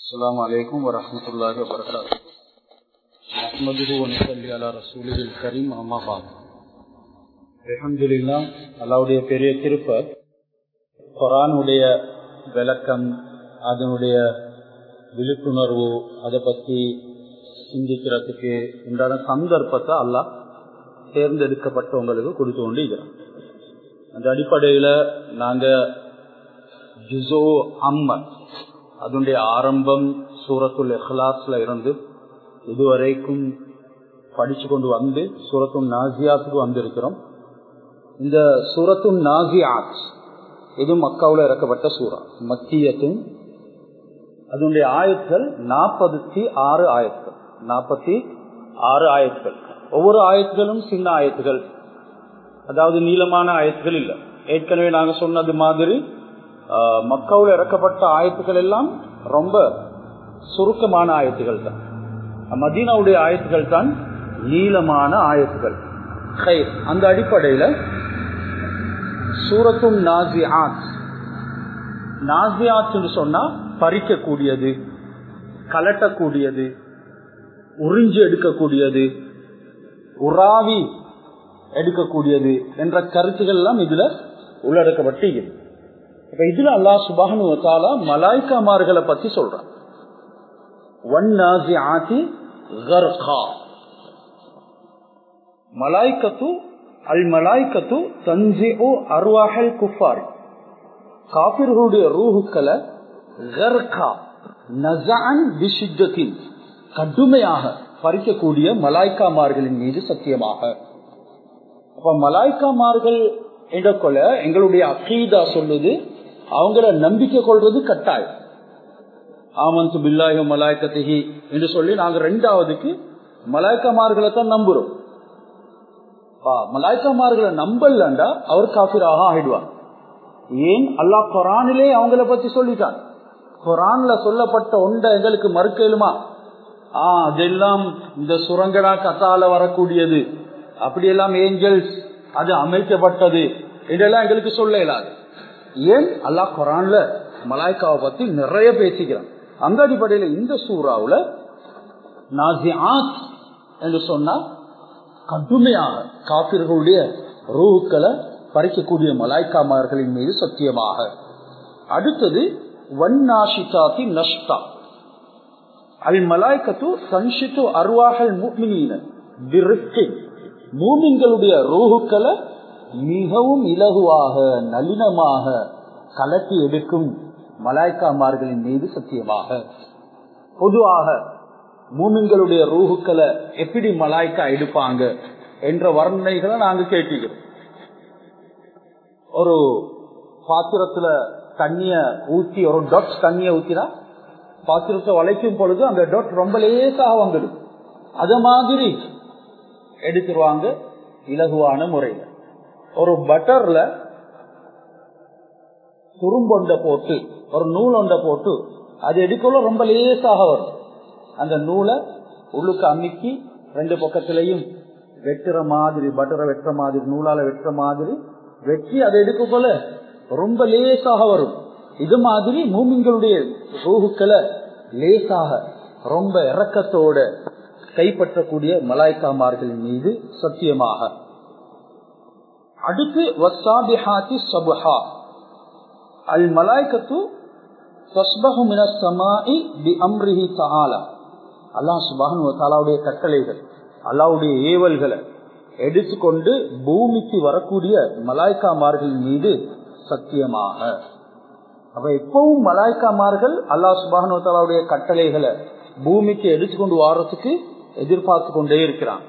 السلام عليكم ورحمة الله وبركاته نحمده ونصلي على رسوله الكريم أما بعد الحمد لله அல்லாவுடைய பெரிய திருப்ப குரானுடைய விளக்கம் அதனுடைய விழிப்புணர்வு அதை பற்றி சிந்திக்கிறதுக்கு உண்டான சந்தர்ப்பத்தை அல்லாஹ் தேர்ந்தெடுக்கப்பட்டவங்களுக்கு கொடுத்து கொண்டு இருக்கிறோம் அந்த அடிப்படையில் நாங்கள் ஜுசோ அம்மன் அதனுடைய ஆரம்பம் சூரத்துல் இஹ்லாஸ்ல இருந்து இதுவரைக்கும் படிச்சு கொண்டு வந்து சூரத்து நாசியாத்துக்கு வந்திருக்கிறோம் இந்த சூரத்து நாசியாத் இது மக்காவில் இறக்கப்பட்ட சூறா மத்தியத்தும் அதனுடைய ஆயத்கள் நாற்பத்தி ஆறு ஆயத்கள் நாற்பத்தி ஆறு ஆயத்கள் ஒவ்வொரு ஆயத்துகளும் சின்ன ஆயத்துகள் அதாவது நீளமான ஆயத்துகள் இல்லை ஏற்கனவே நாங்கள் சொன்னது மாதிரி மக்காவில் இறக்கப்பட்ட ஆயத்துக்கள் எல்லாம் ரொம்ப சுருக்கமான ஆயத்துகள் தான் மதீனாவுடைய ஆயத்துகள் தான் நீளமான ஆயத்துகள் அந்த அடிப்படையில் சூரத்தும் நாசி ஆத் நாசி ஆத்னு சொன்னா பறிக்கக்கூடியது கலட்டக்கூடியது உறிஞ்சி எடுக்கக்கூடியது உறாவி எடுக்கக்கூடியது என்ற கருத்துக்கள் எல்லாம் இதுல உள்ளடக்கப்பட்டு இப்ப இதுல அல்லா சுபானு தாலா மலாய்க்காமார்களை பத்தி சொல்றான் மலாய்க்கத்து அல் மலாய்க்கத்து தஞ்சி ஓ அருவாகல் குஃபார் காபிர்களுடைய ரூஹுக்களை கடுமையாக பறிக்கக்கூடிய மலாய்க்காமார்களின் மீது சத்தியமாக அப்ப மலாய்க்காமார்கள் இடக்கொள்ள எங்களுடைய அக்கீதா சொல்லுது அவங்கள நம்பிக்கை கொள்றது கட்டாயம் ஆமந்து பில்லாயோ மலாய்க்கத்தகி என்று சொல்லி நாங்க ரெண்டாவதுக்கு மலாய்க்கமார்களை தான் நம்புறோம் மலாய்க்கமார்களை நம்பலண்டா அவர் காபிராக ஆகிடுவார் ஏன் அல்லா குரானிலே அவங்கள பத்தி சொல்லிட்டான் குரான்ல சொல்லப்பட்ட ஒன்றை எங்களுக்கு மறுக்கலுமா ஆஹ் அதெல்லாம் இந்த சுரங்கடா கத்தால வரக்கூடியது அப்படியெல்லாம் ஏஞ்சல்ஸ் அது அமைக்கப்பட்டது இதெல்லாம் எங்களுக்கு சொல்ல இயலாது ஏன் அல்லாஹ் குரான்ல மலாய்க்காவை பத்தி நிறைய பேசிக்கிறான் அந்த அடிப்படையில் இந்த சூறாவுல நாசி ஆத் என்று சொன்னா கடுமையாக காப்பிர்களுடைய ரூஹுக்களை பறிக்கக்கூடிய மலாய்க்காமார்களின் மீது சத்தியமாக அடுத்தது வன்னாஷிதாத்தி நஷ்டா அல் மலாய்க்கத்து சன்ஷித்து அருவாகல் முக்மினீன மூமின்களுடைய ரூஹுக்களை மிகவும் இலகுவாக நளினமாக கலட்டி எடுக்கும் மலாய்க்காமார்களின் மீது சத்தியமாக பொதுவாக மூமின்களுடைய ரூஹுக்களை எப்படி மலாய்க்கா எடுப்பாங்க என்ற வர்ணனைகளை நாங்க கேட்டுக்கிறோம் ஒரு பாத்திரத்துல தண்ணிய ஊத்தி ஒரு டொட் தண்ணிய ஊத்தினா பாத்திரத்தை வளைக்கும் பொழுது அந்த டொட் ரொம்ப லேசாக வந்துடும் அத மாதிரி எடுத்துருவாங்க இலகுவான முறையில் ஒரு பட்டர்ல துரும்பொண்ட போட்டு ஒரு நூல் ஒண்ட போட்டு அது எடுக்கல ரொம்ப லேசாக வரும் அந்த நூலை உள்ளுக்கு அமுக்கி ரெண்டு பக்கத்திலையும் வெட்டுற மாதிரி பட்டரை வெட்டுற மாதிரி நூலால வெட்டுற மாதிரி வெட்டி அதை எடுக்கல ரொம்ப லேசாக வரும் இது மாதிரி மூமிங்களுடைய ரூகுக்களை லேசாக ரொம்ப இறக்கத்தோட கைப்பற்றக்கூடிய மலாய்க்காமார்களின் மீது சத்தியமாக அடுத்து வசாபிஹாத்தி சபுஹா அல் மலாய்க்கத்து தஸ்பஹு மின சமாஇ பி அம்ரிஹி தஆலா அல்லாஹ் சுப்ஹானஹு வ தஆலாவுடைய கட்டளைகள் அல்லாஹ்வுடைய ஏவல்களை எடுத்துக்கொண்டு பூமிக்கு வரக்கூடிய மலாய்க்காமார்கள் மீது சத்தியமாக அப்ப எப்பவும் மலாய்க்காமார்கள் அல்லாஹ் சுப்ஹானஹு வ தஆலாவுடைய கட்டளைகளை பூமிக்கு எடுத்துக்கொண்டு வாரத்துக்கு எதிர்பார்த்து கொண்டே இருக்கிறான்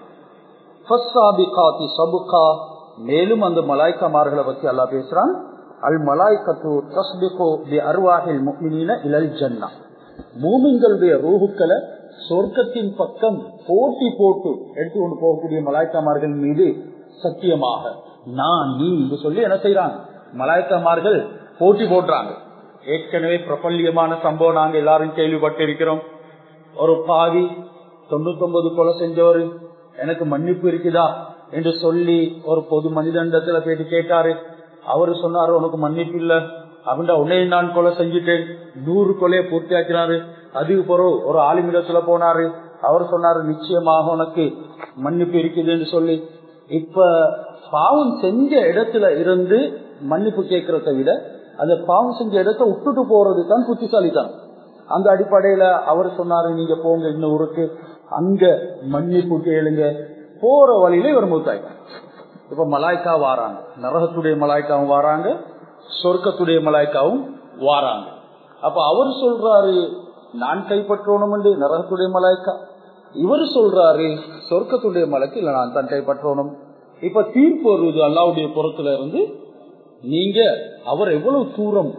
மேலும் அந்த மலாய்க்கமார்களை பத்தி அல்லா பேசுறான் அல் மலாய்கத்து தஸ்பிகோ பி அருவாகில் முக்மினீன இலல் ஜன்னா மூமின்களுடைய ரூஹுக்களை சொர்க்கத்தின் பக்கம் போட்டி போட்டு எடுத்துக்கொண்டு போகக்கூடிய மலாய்க்கமார்கள் மீது சத்தியமாக நான் நீ என்று சொல்லி என்ன செய்யறாங்க மலாய்க்கமார்கள் போட்டி போடுறாங்க ஏற்கனவே பிரபல்யமான சம்பவம் நாங்க எல்லாரும் கேள்விப்பட்டு இருக்கிறோம் ஒரு பாவி தொண்ணூத்தி ஒன்பது கொலை செஞ்சவரு எனக்கு மன்னிப்பு இருக்குதா என்று சொல்லி ஒரு பொது மனிதண்டத்துல போயிட்டு கேட்டாரு அவரு சொன்னாரு உனக்கு மன்னிப்பு இல்ல அப்படின்டா உன்னை நான் கொலை செஞ்சுட்டேன் நூறு கொலையை பூர்த்தி ஆக்கினாரு அதுக்கு பிறகு ஒரு ஆளுமிடத்துல போனாரு அவர் சொன்னாரு நிச்சயமாக உனக்கு மன்னிப்பு இருக்குதுன்னு சொல்லி இப்ப பாவம் செஞ்ச இடத்துல இருந்து மன்னிப்பு கேட்கறத விட அந்த பாவம் செஞ்ச இடத்த விட்டுட்டு போறது தான் புத்திசாலித்தனம் அந்த அடிப்படையில அவர் சொன்னாரு நீங்க போங்க இந்த ஊருக்கு அங்க மன்னிப்பு கேளுங்க போற வழியில இவர் மூத்தாயிட்டார் இப்ப மலாய்க்கா வாராங்க நரகத்துடைய மலாய்க்காவும் வாராங்க சொர்க்கத்துடைய மலாய்க்காவும் வாராங்க அப்ப அவர் சொல்றாரு நான் கைப்பற்றணும் என்று நரகத்துடைய மலாய்க்கா இவர் சொல்றாரு சொர்க்கத்துடைய மலைக்கு இல்ல நான் தான் கைப்பற்றணும் இப்ப தீர்ப்பு வருவது அல்லாவுடைய புறத்துல இருந்து நீங்க அவர் எவ்வளவு தூரம்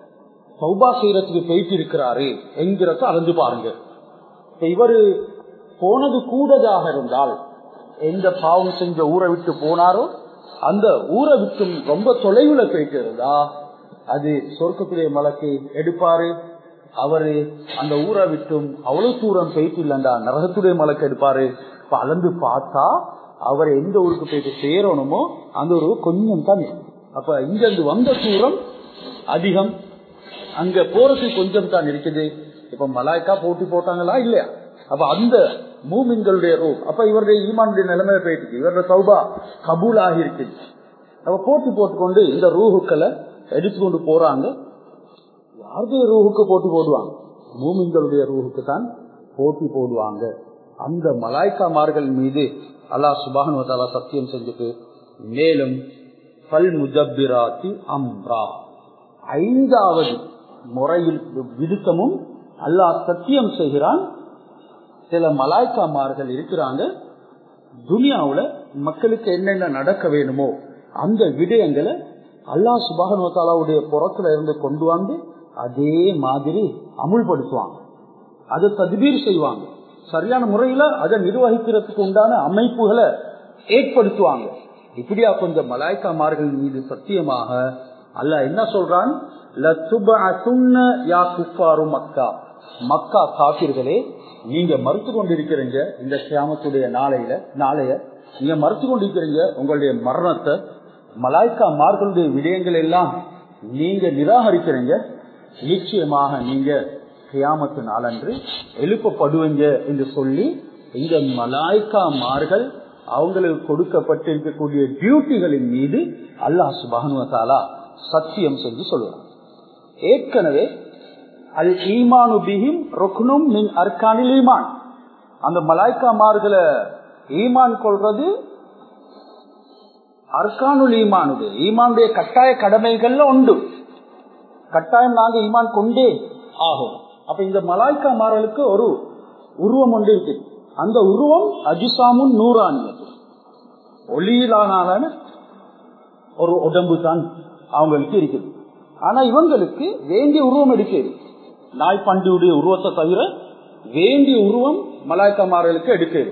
சௌபா செய்யறதுக்கு போயிட்டு இருக்கிறாரு என்கிறத அறிந்து பாருங்க இப்ப இவரு போனது கூடதாக இருந்தால் எந்த பாவம் செஞ்ச ஊரை விட்டு போனாரோ அந்த ஊரை விட்டு ரொம்ப தொலைவுல போயிட்டு இருந்தா அது சொர்க்கத்துடைய மலைக்கு எடுப்பாரு அவரு அந்த ஊரை விட்டும் அவ்வளவு தூரம் போயிட்டு இல்லண்டா நரகத்துடைய மலைக்கு எடுப்பாரு இப்ப அளந்து பார்த்தா அவர் எந்த ஊருக்கு போயிட்டு சேரணுமோ அந்த ஒரு கொஞ்சம் தான் அப்ப இங்க இருந்து வந்த தூரம் அதிகம் அங்க போறதுக்கு கொஞ்சம் தான் இருக்குது இப்ப மலாய்க்கா போட்டி போட்டாங்களா இல்லையா அப்ப அந்த மூமின்களுடைய ரூ அப்ப இவருடைய ஈமானுடைய நிலைமையில போயிட்டு இவருடைய சௌபா கபூல் ஆகிருக்கு அப்ப போட்டி போட்டுக்கொண்டு இந்த ரூஹுக்களை எடுத்துக்கொண்டு போறாங்க யாருடைய ரூஹுக்கு போட்டி போடுவாங்க மூமின்களுடைய ரூஹுக்கு தான் போட்டி போடுவாங்க அந்த மலாய்க்காமார்கள் மீது அல்லாஹ் சுபானு தாலா சத்தியம் செஞ்சுட்டு மேலும் பல் முஜப்பிராத்தி அம்ரா ஐந்தாவது முறையில் விடுத்தமும் அல்லாஹ் சத்தியம் செய்கிறான் சில மலாய்க்காமார்கள் இருக்கிறாங்க துனியாவுல மக்களுக்கு என்னென்ன நடக்க வேணுமோ அந்த விடயங்களை அல்லாஹ் சுபானுவத்தாலாவுடைய புறத்துல இருந்து கொண்டு வந்து அதே மாதிரி அமுல்படுத்துவாங்க அதை ததுபீர் செய்வாங்க சரியான முறையில அதை நிர்வகிக்கிறதுக்கு உண்டான அமைப்புகளை ஏற்படுத்துவாங்க இப்படியா கொஞ்சம் மலாய்க்காமார்கள் மீது சத்தியமாக அல்லாஹ் என்ன சொல்றான் மக்கா மக்கா காப்பீர்களே நீங்க மறுத்து கொண்டிருக்கிறீங்க இந்த கிராமத்துடைய நாளையில நாளைய நீங்க மறுத்து கொண்டிருக்கிறீங்க உங்களுடைய மரணத்தை மலாய்க்கா மார்களுடைய விடயங்கள் எல்லாம் நீங்க நிராகரிக்கிறீங்க நிச்சயமாக நீங்க கியாமத்து நாளன்று எழுப்பப்படுவீங்க என்று சொல்லி இந்த மலாய்க்கா மார்கள் அவங்களுக்கு கொடுக்கப்பட்டிருக்கக்கூடிய டியூட்டிகளின் மீது அல்லாஹ் சுபானுவத்தாலா சத்தியம் செஞ்சு சொல்லுவாங்க ஏற்கனவே அல் ஈமானு பிஹிம் ருக்னும் மின் அர்கானில் ஈமான் அந்த மலாய்க்கா மார்களை ஈமான் கொள்றது அர்கானுல் ஈமானுது ஈமானுடைய கட்டாய கடமைகள்ல உண்டு கட்டாயம் நாங்க ஈமான் கொண்டே ஆகும் அப்ப இந்த மலாய்க்கா மாறலுக்கு ஒரு உருவம் ஒன்று இருக்கு அந்த உருவம் அஜிசாமுன் நூறானியது ஒளியிலான ஒரு உடம்பு தான் அவங்களுக்கு இருக்குது ஆனா இவங்களுக்கு வேண்டிய உருவம் எடுக்கிறது நாய் பண்டியுடைய உருவத்தை தவிர வேண்டிய உருவம் மலாய்க்கமார்களுக்கு எடுக்கிறது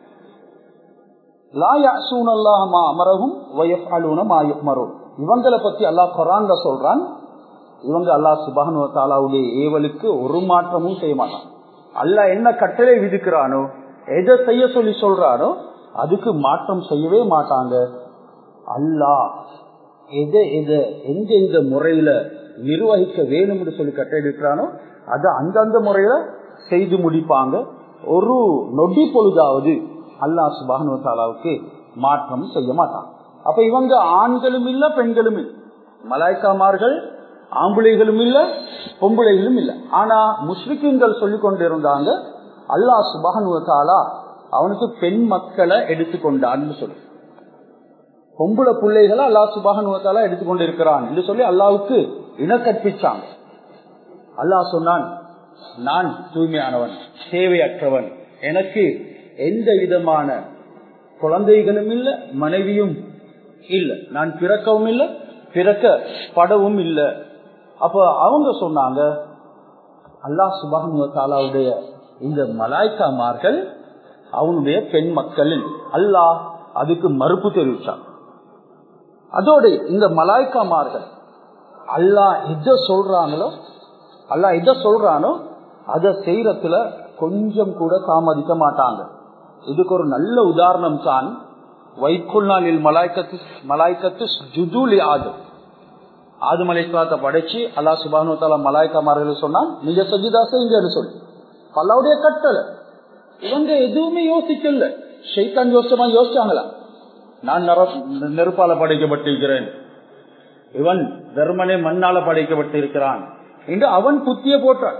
இவங்களை பத்தி அல்லாஹ் குரான்ல சொல்றான் இவங்க அல்லாஹ் சுபானு தாலாவுடைய ஏவலுக்கு ஒரு மாற்றமும் செய்ய மாட்டான் அல்லாஹ் என்ன கட்டளை விதிக்கிறானோ எதை செய்ய சொல்லி சொல்றானோ அதுக்கு மாற்றம் செய்யவே மாட்டாங்க அல்லாஹ் எதை எதை எந்த எந்த முறையில நிர்வகிக்க வேணும் என்று சொல்லி கட்டளையிட்டானோ அதை அந்தந்த முறையில செய்து முடிப்பாங்க ஒரு நொடி பொழுதாவது அல்லாஹ் சுபானு தாலாவுக்கு மாற்றம் செய்ய மாட்டாங்க அப்ப இவங்க ஆண்களும் இல்ல பெண்களும் இல்ல மலாய்க்காமார்கள் ஆம்பளைகளும் இல்ல பொம்பளைகளும் இல்ல ஆனா முஸ்லிம்கள் சொல்லி கொண்டிருந்தாங்க அல்லாஹ் சுபானு தாலா அவனுக்கு பெண் மக்களை எடுத்துக்கொண்டான்னு சொல்லு பொம்பளை பிள்ளைகளை அல்லா சுபாகனுவத்தால எடுத்துக்கொண்டு இருக்கிறான் என்று சொல்லி அல்லாவுக்கு இன கற்பிச்சாங்க அல்லாஹ் சொன்னான் நான் தூய்மையானவன் தேவையற்றவன் எனக்கு எந்த விதமான குழந்தைகளும் இல்ல மனைவியும் இல்ல நான் பிறக்கவும் இல்லை பிறக்க படவும் இல்லை அப்ப அவங்க சொன்னாங்க அல்லாஹ் சுபானுவத்தாலாவுடைய இந்த மலாய்க்காமார்கள் அவனுடைய பெண் மக்களில் அல்லாஹ் அதுக்கு மறுப்பு தெரிவிச்சான் அதோட இந்த மலாய்க்காமார்கள் அல்லா எத சொல்றாங்களோ அல்லா எத சொல்றானோ அதை செய்யறதுல கொஞ்சம் கூட தாமதிக்க மாட்டாங்க இதுக்கு ஒரு நல்ல உதாரணம் தான் வைக்குள் நாளில் மலாய்க்கத்து மலாய்க்கத்து ஜுதூலி ஆது ஆது மலைக்காத்த படைச்சு அல்லா சுபானு தாலா மலாய்க்காமார்கள் சொன்னா நீங்க சஜிதா செய்யுங்கன்னு சொல்லி அல்லாவுடைய கட்டளை இவங்க எதுவுமே யோசிக்கல ஷைத்தான் யோசிச்சமா யோசிச்சாங்களா நான் நெருப்பால படைக்கப்பட்டிருக்கிறேன் இவன் தர்மனே மண்ணால படைக்கப்பட்டிருக்கிறான் என்று அவன் புத்திய போட்டான்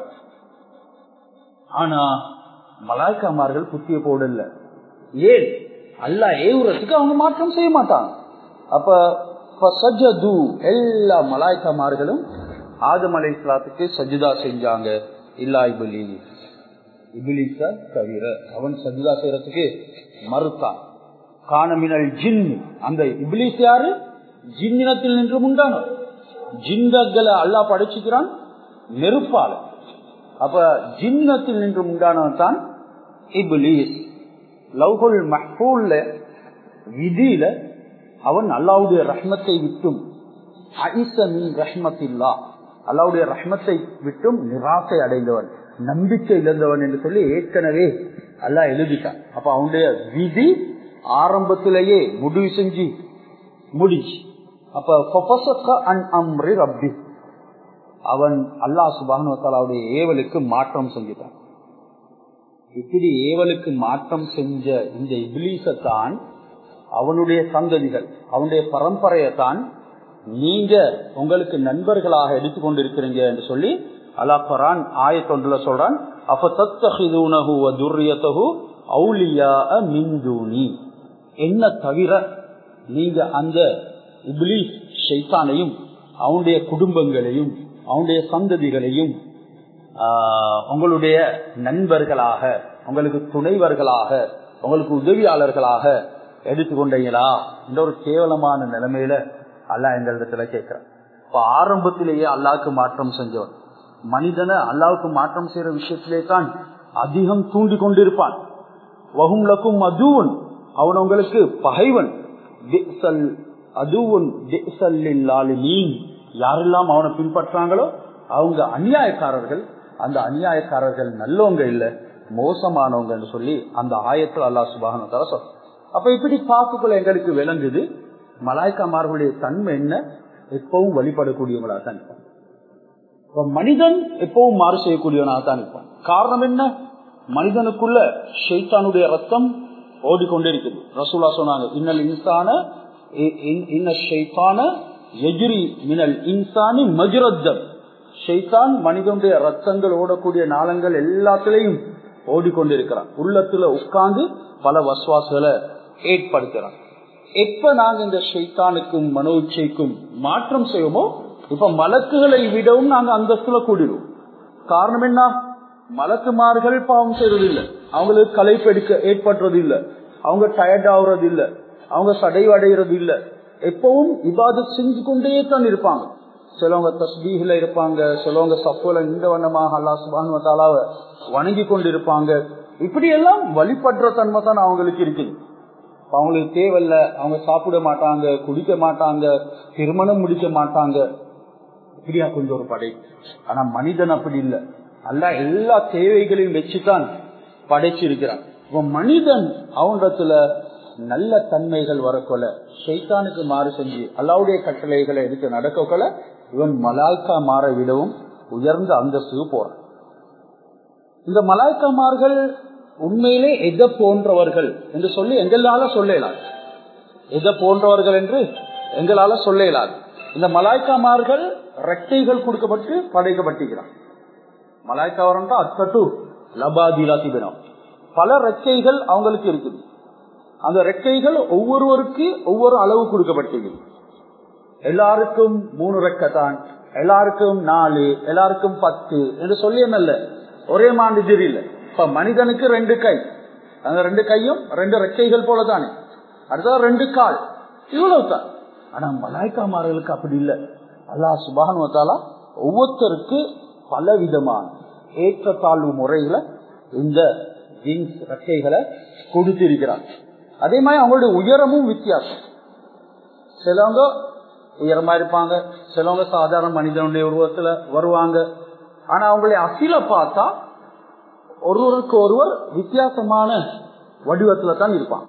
ஆனா மலாய்க்காமார்கள் புத்திய போடல ஏன் அல்ல ஏவுறதுக்கு அவங்க மாற்றம் செய்ய மாட்டாங்க அப்ப சஜது எல்லா மலாய்க்காமார்களும் ஆதம் அலை இஸ்லாத்துக்கு சஜிதா செஞ்சாங்க இல்லா இபிலி இபிலிச தவிர அவன் சஜிதா செய்யறதுக்கு மறுத்தான் காணமினல் ஜின் அந்த இபிலிஸ் யாரு ஜின்னினத்தில் நின்று உண்டான ஜின்களை அல்லா படைச்சுக்கிறான் நெருப்பால அப்ப ஜின்னத்தில் நின்று உண்டானவன் தான் இபிலிஸ் லவ்ஹுல் மஹூல்ல விதியில அவன் அல்லாவுடைய ரஹ்மத்தை விட்டும் ரஹ்மத்தில்லா அல்லாவுடைய ரஹ்மத்தை விட்டும் நிராசை அடைந்தவன் நம்பிக்கை இழந்தவன் என்று சொல்லி ஏற்கனவே அல்லா எழுதிட்டான் அப்ப அவனுடைய விதி ஆரம்பத்திலேயே முடிவு செஞ்சு முடிஞ்சு அப்ப ரப்பி அவன் அல்லா சுபானுவத்தாலாவுடைய ஏவலுக்கு மாற்றம் செஞ்சுட்டான் இப்படி ஏவலுக்கு மாற்றம் செஞ்ச இந்த இபிலீசத்தான் அவனுடைய சந்ததிகள் அவனுடைய பரம்பரையத்தான் நீங்க உங்களுக்கு நண்பர்களாக எடுத்துக்கொண்டிருக்கிறீங்க என்று சொல்லி அல்லா குரான் ஆயத்தொன்றுல சொல்றான் அப்ப தத்தஹிதூனஹு துர்ரியத்தஹு அவுலியா மின்தூனி என்ன தவிர நீங்க அந்த இப்லீஸ் ஷைத்தானையும் அவனுடைய குடும்பங்களையும் அவனுடைய சந்ததிகளையும் உங்களுடைய நண்பர்களாக உங்களுக்கு துணைவர்களாக உங்களுக்கு உதவியாளர்களாக எடுத்துக்கொண்டீங்களா என்ற ஒரு கேவலமான நிலைமையில அல்லா எங்களிடத்துல கேட்கிறான் இப்ப ஆரம்பத்திலேயே அல்லாவுக்கு மாற்றம் செஞ்சவன் மனிதனை அல்லாவுக்கு மாற்றம் செய்யற விஷயத்திலே தான் அதிகம் தூண்டி கொண்டிருப்பான் வகும் லக்கும் அதுவன் அவன் உங்களுக்கு பகைவன் அதுவன் யாரெல்லாம் அவனை பின்பற்றாங்களோ அவங்க அநியாயக்காரர்கள் அந்த அநியாயக்காரர்கள் நல்லவங்க இல்ல மோசமானவங்க சொல்லி அந்த ஆயத்தில் அல்லா சுபாகன தர சொல் அப்ப இப்படி பார்க்கக்குள்ள எங்களுக்கு விளங்குது மலாய்க்காமார்களுடைய தன்மை என்ன எப்பவும் வழிபடக்கூடியவங்களா தான் இருப்பான் மனிதன் எப்பவும் மாறு செய்யக்கூடியவனாக தான் இருப்பான் காரணம் என்ன மனிதனுக்குள்ள ஷெய்தானுடைய ரத்தம் ஓடிக்கொண்டிருக்குது ரசூலா சொன்னாங்க இன்னல் இன்சான இன்ன ஷெய்தான எஜிரி மினல் இன்சானி மஜுரத்தம் ஷெய்தான் மனிதனுடைய ரத்தங்கள் ஓடக்கூடிய நாளங்கள் எல்லாத்திலையும் ஓடிக்கொண்டிருக்கிறான் உள்ளத்துல உட்கார்ந்து பல வசுவாசுகளை ஏற்படுத்துறான் எப்ப நாங்க இந்த ஷைத்தானுக்கும் மனோச்சைக்கும் மாற்றம் செய்வோமோ இப்ப மலக்குகளை விடவும் நாங்க அந்தஸ்துல கூடிடுவோம் காரணம் என்ன மலக்குமார்கள் பாவம் செய்யறது இல்ல அவங்களுக்கு களைப்பெடுக்க ஏற்படுறது இல்ல அவங்க டயர்ட் ஆகுறது இல்ல அவங்க சடைவடைகிறது இல்ல எப்பவும் இபாத செஞ்சு கொண்டே தான் இருப்பாங்க சிலவங்க தஸ்பீஹில இருப்பாங்க சிலவங்க சப்போல இந்த வண்ணமாக அல்லா சுபானு தாலாவை வணங்கி கொண்டு இருப்பாங்க இப்படி எல்லாம் வழிபடுற தன்மை தான் அவங்களுக்கு இருக்குது அவங்களுக்கு தேவையில்ல அவங்க சாப்பிட மாட்டாங்க குடிக்க மாட்டாங்க திருமணம் முடிக்க மாட்டாங்க இப்படியா கொஞ்சம் ஒரு படை ஆனா மனிதன் அப்படி இல்லை அல்ல எல்லா தேவைகளையும் வச்சுதான் படைச்சிருக்கிறான் மனிதன் அவனிடத்துல நல்ல தன்மைகள் வரக்கொல ஷைத்தானுக்கு மாறு செஞ்சு அல்லாவுடைய கட்டளைகளை எடுத்து நடக்கக்கொல இவன் மலாய்க்கா மாற விடவும் உயர்ந்த அந்தஸ்துக்கு போறான் இந்த மலாய்க்காமார்கள் உண்மையிலே எதை போன்றவர்கள் என்று சொல்லி எங்களால சொல்லலாம் எதை போன்றவர்கள் என்று எங்களால சொல்லலாம் இந்த மலாய்க்காமார்கள் ரெட்டைகள் கொடுக்கப்பட்டு படைக்கப்பட்டிருக்கிறான் மலாய்க்கா வரண்டா அத்தட்டு லபாதிலா திபினம் பல ரெக்கைகள் அவங்களுக்கு இருக்குது அந்த ரெக்கைகள் ஒவ்வொருவருக்கு ஒவ்வொரு அளவு கொடுக்கப்பட்டிருக்கு எல்லாருக்கும் மூணு ரெக்கை தான் எல்லாருக்கும் நாலு எல்லாருக்கும் பத்து என்று சொல்லி என்னல்ல ஒரே மாதிரி இல்ல இப்ப மனிதனுக்கு ரெண்டு கை அந்த ரெண்டு கையும் ரெண்டு ரெக்கைகள் போல தானே அடுத்தது ரெண்டு கால் இவ்வளவு தான் ஆனா மலாய்க்காமார்களுக்கு அப்படி இல்லை அல்லா சுபானுவத்தாலா ஒவ்வொருத்தருக்கு பல விதமான ஏற்றத்தாழ்வு முறையில இந்த ஜீன்ஸ் ரெக்கைகளை கொடுத்திருக்கிறார் அதே மாதிரி அவங்களுடைய உயரமும் வித்தியாசம் சிலவங்க உயரமா இருப்பாங்க சிலவங்க சாதாரண மனிதனுடைய உருவத்துல வருவாங்க ஆனா அவங்களுடைய அசில பார்த்தா ஒருவருக்கு ஒருவர் வித்தியாசமான வடிவத்துல தான் இருப்பாங்க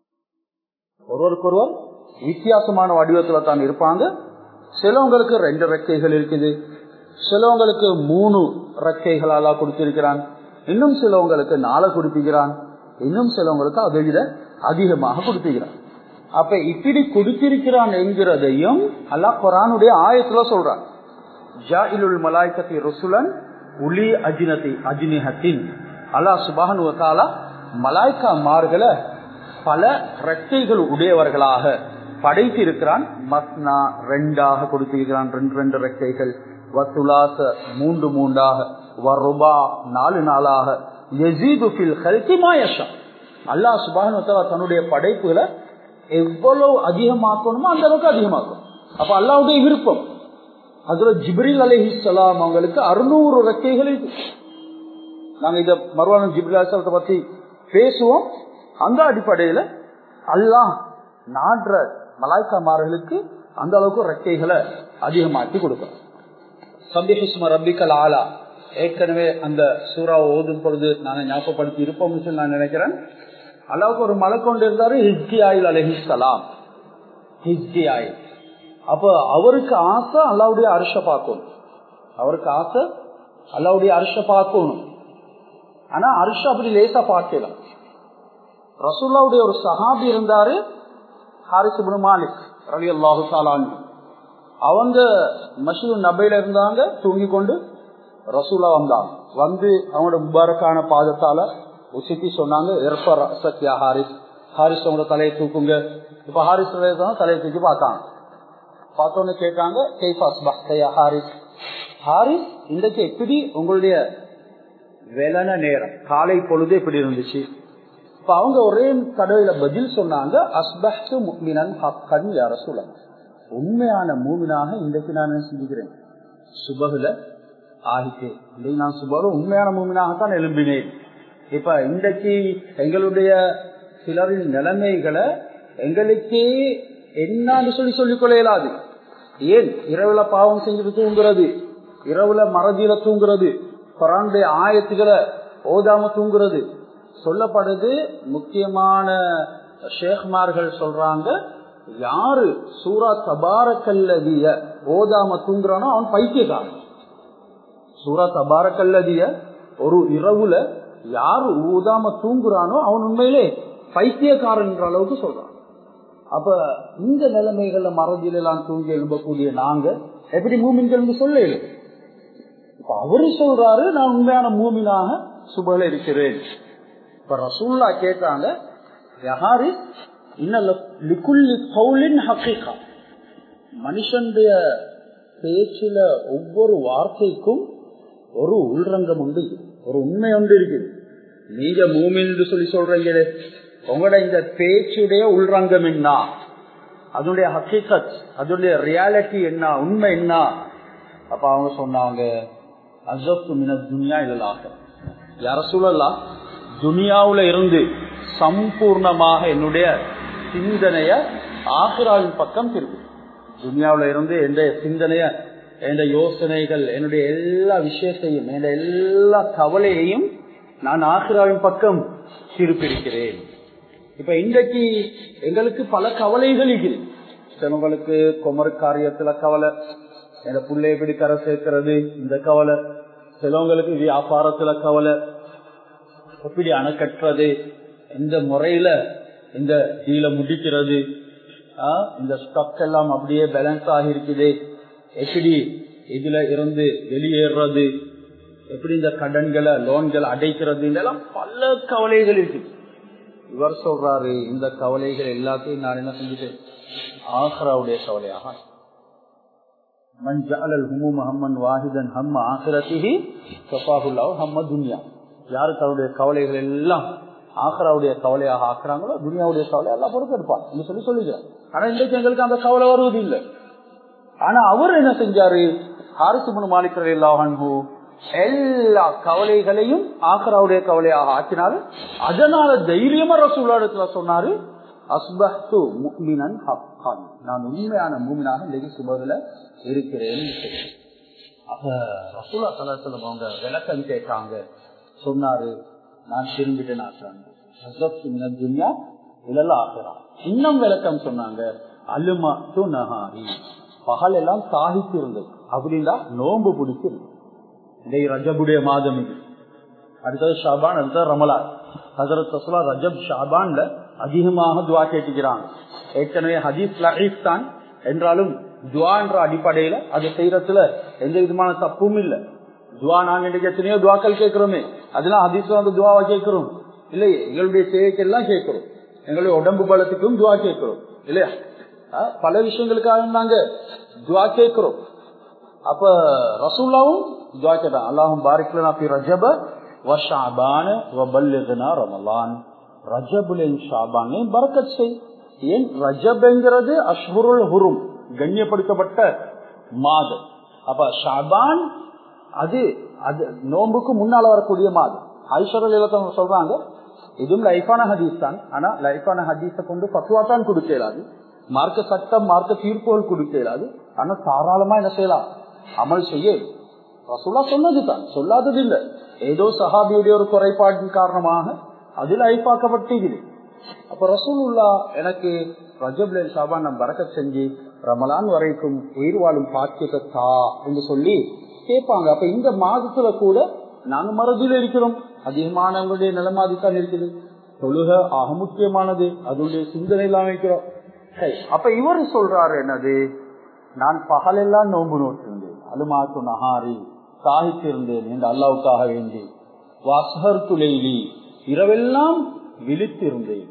ஒருவருக்கு ஒருவர் வித்தியாசமான வடிவத்துல தான் இருப்பாங்க சிலவங்களுக்கு ரெண்டு ரெக்கைகள் இருக்குது சிலவங்களுக்கு மூணு ரெக்கைகளால கொடுத்திருக்கிறான் இன்னும் சிலவங்களுக்கு நாளை கொடுப்பிக்கிறான் இன்னும் சிலவங்களுக்கு அதை விட அதிகமாக கொடுப்பிக்கிறான் அப்ப இப்படி கொடுத்திருக்கிறான் என்கிறதையும் அல்லாஹ் குரானுடைய ஆயத்துல சொல்றான் ஜாயிலுல் மலாய்கத்தி ருசுலன் உலி அஜினதி அஜினிஹத்தின் அல்லாஹ் சுபானு வத்தாலா மலாய்க்கா மார்களை பல ரெக்கைகள் உடையவர்களாக படைத்திருக்கிறான் மஸ்னா ரெண்டாக கொடுத்திருக்கிறான் ரெண்டு ரெண்டு ரெக்கைகள் வத்துலாச மூன்று மூன்றாக வருபா நாலு நாளாக யசீது ஃபில் ஹல்கி மாயஷா அல்லாஹ் சுபானு வத்தாலா தன்னுடைய படைப்புகளை எவ்வளவு அதிகமாக்கணுமோ அந்த அளவுக்கு அதிகமாக்கும் அப்ப அல்லாவுடைய விருப்பம் அதுல ஜிப்ரில் அலிஹிஸ்லாம் அவங்களுக்கு அறுநூறு ரெக்கைகள் இருக்கு நாங்க இத மறுவான ஜிப்ரில் அலிஸ்லத்தை பத்தி பேசுவோம் அந்த அடிப்படையில அல்லாஹ் நாடுற மலாய்க்காமார்களுக்கு அந்த அளவுக்கு ரெக்கைகளை அதிகமாக்கி கொடுக்கும் சபிஹிஸ்ம ரப்பிக்கல் ஆலா ஏற்கனவே அந்த சூறா ஓதும் பொழுது நாங்க ஞாபகப்படுத்தி இருப்போம்னு சொல்லி நான் நினைக்கிறேன் அல்லாவுக்கு ஒரு மலை கொண்டு இருந்தாரு ஹிஸ்கி ஆயில் அலஹிஸ்லாம் ஹிஸ்கி ஆயில் அப்ப அவருக்கு ஆசை அல்லாவுடைய அரிச பார்க்கணும் அவருக்கு ஆசை அல்லாவுடைய அரிச பார்க்கணும் ஆனா அரிச அப்படி லேசா பார்க்கலாம் ரசூல்லாவுடைய ஒரு சஹாபி இருந்தாரு ஹாரிஸ் மாலிக் ரவி அல்லாஹு சாலான் அவங்க மசூது நபையில இருந்தாங்க தூங்கி கொண்டு ரசூலா வந்தாங்க வந்து அவங்களோட முபாரக்கான பாதத்தால உசித்தி சொன்னாங்க சத்யா ஹாரிஸ் ஹாரிஸ் அவங்களோட தலையை தூக்குங்க இப்ப ஹாரிஸ் தலையை தூக்கி பார்த்தாங்க பார்த்தோன்னு கேட்டாங்க ஹாரிஸ் ஹாரிஸ் இன்றைக்கு எப்படி உங்களுடைய வேலன நேரம் காலை பொழுது எப்படி இருந்துச்சு இப்ப அவங்க ஒரே கடவுள பதில் சொன்னாங்க அஸ்பஹ்து முக்மினன் ஹக்கன் யார சொல்லுங்க உண்மையான மூமினாக இன்றைக்கு நான் சிந்திக்கிறேன் சுபகுல ஆகிட்டேன் இன்றைக்கு நான் சுபகு உண்மையான மூமினாகத்தான் எழும்பினேன் இப்ப இன்றைக்கு எங்களுடைய சிலரின் நிலைமைகளை எங்களுக்கே என்னன்னு சொல்லி சொல்லிக் கொள்ள இயலாது ஏன் இரவுல பாவம் செஞ்சுட்டு தூங்குறது இரவுல மறதியில தூங்குறது குரானுடைய ஆயத்துக்களை ஓதாம தூங்குறது சொல்லப்படுது முக்கியமான ஷேக்மார்கள் சொல்றாங்க யாரு சூரா தபாரக்கல்லதிய ஓதாம தூங்குறானோ அவன் பைத்தியக்காரன் சூரா தபாரக்கல்லதிய ஒரு இரவுல யாரு ஊதாம தூங்குறானோ அவன் உண்மையிலே பைத்தியக்காரன் அளவுக்கு சொல்றான் அப்ப இந்த நிலைமைகள்ல மறதியில எல்லாம் தூங்கி எழும்பக்கூடிய நாங்க எப்படி மூமின்கள் சொல்ல இப்ப அவரு சொல்றாரு நான் உண்மையான மூமினாக சுபல இருக்கிறேன் இப்ப ரசூல்லா கேட்டாங்க யாரு மனுஷனுடைய பேச்சுல ஒவ்வொரு வார்த்தைக்கும் ஒரு உள்ரங்கம் உண்டு ஒரு உண்மை ஒன்று இருக்குது நீங்க மூமின் சொல்லி சொல்றீங்களே உங்களோட இந்த பேச்சுடைய உள்ரங்கம் என்ன அதனுடைய ஹக்கீகத் அதனுடைய ரியாலிட்டி என்ன உண்மை என்ன அப்ப அவங்க சொன்னாங்க அசப்து மின துனியா இல்லலாக யார சூழலாம் துனியாவுல இருந்து சம்பூர்ணமாக என்னுடைய சிந்தனைய ஆசிராவின் பக்கம் திருப்பி துனியாவுல இருந்து எந்த சிந்தனைய எந்த யோசனைகள் என்னுடைய எல்லா விஷயத்தையும் என்னுடைய எல்லா கவலையையும் நான் ஆசிராவின் பக்கம் திருப்பியிருக்கிறேன் இப்ப இன்றைக்கு எங்களுக்கு பல கவலைகள் சிலவங்களுக்கு குமர் காரியத்துல கவலை என் புள்ளை எப்படி கரை சேர்க்கிறது இந்த கவலை சிலவங்களுக்கு வியாபாரத்துல கவலை எப்படி அணைக்கட்டுறது எந்த முறையில இந்த டீல முடிக்கிறது இந்த ஸ்டாக் எல்லாம் அப்படியே பேலன்ஸ் ஆகி இருக்குது எப்படி இதுல இருந்து வெளியேறது எப்படி இந்த கடன்களை லோன்களை அடைக்கிறது இதெல்லாம் பல கவலைகள் இருக்கு இவர் சொல்றாரு இந்த கவலைகள் எல்லாத்தையும் நான் என்ன செஞ்சுட்டேன் ஆஹ்ராவுடைய கவலையாக மன் ஜஅலல் ஹுமூம ஹம்மன் வாஹிதன் ஹம்ம ஆஹிரத்திஹி கஃபாஹுல்லாஹு ஹம்ம துன்யா யாரு தன்னுடைய கவலைகள் எல்லாம் ஆஹ்ராவுடைய கவலையாக ஆக்குறாங்களோ துனியாவுடைய கவலை எல்லாம் பொறுப்பெடுப்பான் என்று சொல்லி சொல்லுகிறார் ஆனா இன்றைக்கு எங்களுக்கு அந்த கவலை வருவது இல்லை ஆனா அவர் என்ன செஞ்சாரு ஹாரிசுமனு மாலிக்கர் இல்லாஹன்ஹூ எல்லா கவலைகளையும் ஆக்ராவுடைய கவலையாக ஆக்கினாரு அதனால தைரியமா ரசூலாடத்துல சொன்னாரு அஸ்பஹ்து முக்மினன் ஹக்கான் நான் உண்மையான மூமினாக இன்றைக்கு சுபகுல இருக்கிறேன் அப்ப ரசூலா சலாசலம் அவங்க விளக்கம் கேட்டாங்க சொன்னாரு நான் திரும்பிட்டேன் ஆக்குறாங்க துன்யா இதெல்லாம் ஆக்குறான் இன்னும் விளக்கம் சொன்னாங்க அலுமா து நகாரி பகல் எல்லாம் தாகித்து இருந்தது அப்படின்னா நோன்பு பிடிச்சிருந்தது இதை ரஜபுடைய மாதம் இது அடுத்தது ஷாபான் அடுத்தது ரமலான் ஹசரத் ரசூலா ரஜப் ஷாபான்ல அதிகமாக துவா கேட்டுக்கிறாங்க ஏற்கனவே ஹதீஸ் லஹீப் தான் என்றாலும் துவா என்ற அடிப்படையில அது செய்யறதுல எந்த விதமான தப்பும் இல்லை துவா நாங்க இன்னைக்கு எத்தனையோ துவாக்கள் கேட்கிறோமே அதெல்லாம் ஹதீஸ்ல வந்து துவாவா கேட்கிறோம் இல்லையே எங்களுடைய தேவைக்கெல்லாம் கேட்கிறோம் எங்களுடைய உடம்பு பலத்துக்கும் துவா கேட்கிறோம் இல்லையா அஹ் பல விஷயங்களுக்காக நாங்க துவா கேட்கிறோம் அப்ப ரசூல்லாவும் துவா கேட்டான் அல்லாஹும் பாரிக்லனா பி ரஜப வஷாபான வபல்லிகனா ரமலான் ரஜபுலையும் ஷாபானையும் பரக்கத் செய் ஏன் ரஜப்ங்கிறது அஷ்ஹுருல் ஹுரும் கண்ணியப்படுத்தப்பட்ட மாதம் அப்ப ஷாபான் அது அது நோம்புக்கு முன்னால வரக்கூடிய மாதம் ஐஸ்வரல் இலக்கம் சொல்றாங்க இதுவும் லைஃபான ஹதீஸ் தான் ஆனா லைஃபான ஹதீஸை கொண்டு பத்துவா தான் கொடுக்க இயலாது மார்க்க சட்டம் மார்க்க தீர்ப்புகள் கொடுக்க இயலாது ஆனா தாராளமா என்ன செய்யலாம் அமல் செய்ய ரசூலா சொன்னதுதான் சொல்லாதது இல்லை ஏதோ சஹாபியுடைய ஒரு குறைபாட்டின் காரணமாக அது லைஃபாக்கப்பட்டிருக்குது அப்ப ரசூலுல்லா எனக்கு ரஜப்ல சாபான் நான் பறக்க செஞ்சு ரமலான் வரைக்கும் உயிர் வாழும் பாக்கியத்தை தா என்று சொல்லி கேட்பாங்க அப்ப இந்த மாதத்துல கூட நாங்க மறதியில இருக்கிறோம் அதிகமானவங்களுடைய நிலைமை அதுதான் இருக்குது தொழுக ஆக முக்கியமானது அதனுடைய சிந்தனை எல்லாம் வைக்கிறோம் சரி, அப்ப இவர் சொல்றாரு என்னது நான் பகலெல்லாம் நோன்பு நோட்டிருந்தேன் அலுமாத்து நகாரி சாகித்திருந்தேன் என்று அல்லாவுக்காக வேண்டி வாசகர் துளைலி இரவெல்லாம் விழித்திருந்தேன்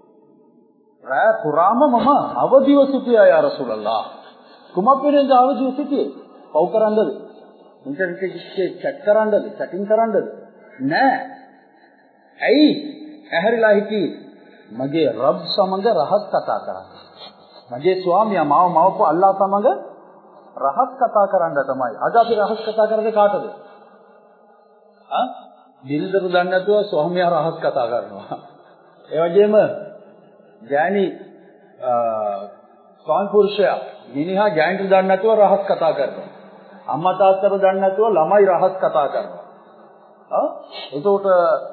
පුරාම මම අවදිව සිටියා යා රසූලල්ලා කුමක්ද අවදිව සිටියේ පව් කරන්නද ඉන්ටර්නෙට් එකේ චැට් කරන්නද චැටින් කරන්නද නෑ ඇයි ඇහැරිලා හිටි මගේ රබ් සමග රහස් කතා කරා මගේ ස්වාමියා මාව මවපු අල්ලා සමග රහස් කතා කරන්න තමයි අද අපි රහස් කතා කරන්නේ කාටද ආ දිල්දරු දන්නේ නැතුව ස්වාමියා රහස් කතා කරනවා ඒ වගේම ගෑණි ස්වාමි පුරුෂයා මිනිහා ගෑණිට දන්නේ නැතුව රහස් කතා කරනවා. අම්මා තාත්තට දන්නේ නැතුව ළමයි රහස් කතා කරනවා. ආ එතකොට